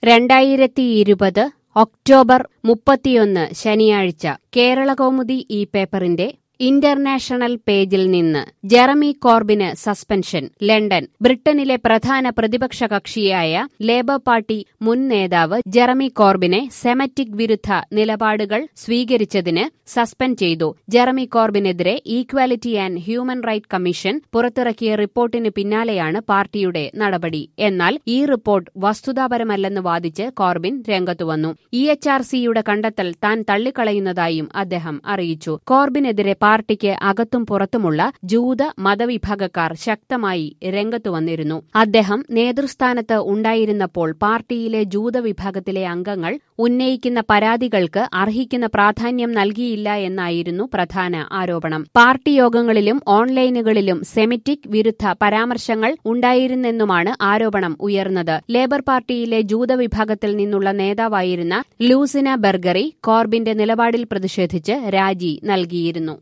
രണ്ടായിരത്തി ഇരുപത് ഒക്ടോബർ മുപ്പത്തിയൊന്ന് ശനിയാഴ്ച കേരളകൗമുദി ഈ പേപ്പറിന്റെ ഇന്റർനാഷണൽ പേജിൽ നിന്ന് ജെറമി കോർബിന് സസ്പെൻഷൻ ലണ്ടൻ ബ്രിട്ടനിലെ പ്രധാന പ്രതിപക്ഷ കക്ഷിയായ ലേബർ പാർട്ടി മുൻ നേതാവ് ജെറമി കോർബിനെ സെമറ്റിക് വിരുദ്ധ നിലപാടുകൾ സ്വീകരിച്ചതിന് സസ്പെൻഡ് ചെയ്തു ജെറമി കോർബിനെതിരെ Equality and Human Right Commission പുറത്തിറക്കിയ റിപ്പോർട്ടിന് പിന്നാലെയാണ് പാർട്ടിയുടെ നടപടി എന്നാൽ ഈ റിപ്പോർട്ട് വസ്തുതാപരമല്ലെന്ന് വാദിച്ച് കോർബിൻ രംഗത്തുവന്നു ഇ എച്ച് ആർ സിയുടെ കണ്ടെത്തൽ താൻ തള്ളിക്കളയുന്നതായും അദ്ദേഹം അറിയിച്ചു കോർബിനെതിരെ പാർട്ടിക്ക് അകത്തും പുറത്തുമുള്ള ജൂത മതവിഭാഗക്കാർ ശക്തമായി രംഗത്തുവന്നിരുന്നു അദ്ദേഹം നേതൃസ്ഥാനത്ത് ഉണ്ടായിരുന്നപ്പോൾ പാർട്ടിയിലെ ജൂത വിഭാഗത്തിലെ അംഗങ്ങൾ ഉന്നയിക്കുന്ന പരാതികൾക്ക് അർഹിക്കുന്ന പ്രാധാന്യം നൽകിയില്ല എന്നായിരുന്നു പ്രധാന ആരോപണം പാർട്ടി യോഗങ്ങളിലും ഓൺലൈനുകളിലും സെമിറ്റിക് വിരുദ്ധ പരാമർശങ്ങൾ ഉണ്ടായിരുന്നെന്നുമാണ് ആരോപണം ഉയർന്നത് ലേബർ പാർട്ടിയിലെ ജൂത വിഭാഗത്തിൽ നിന്നുള്ള നേതാവായിരുന്ന ലൂസിന ബെർഗറി കോർബിന്റെ നിലപാടിൽ പ്രതിഷേധിച്ച് രാജി നൽകിയിരുന്നു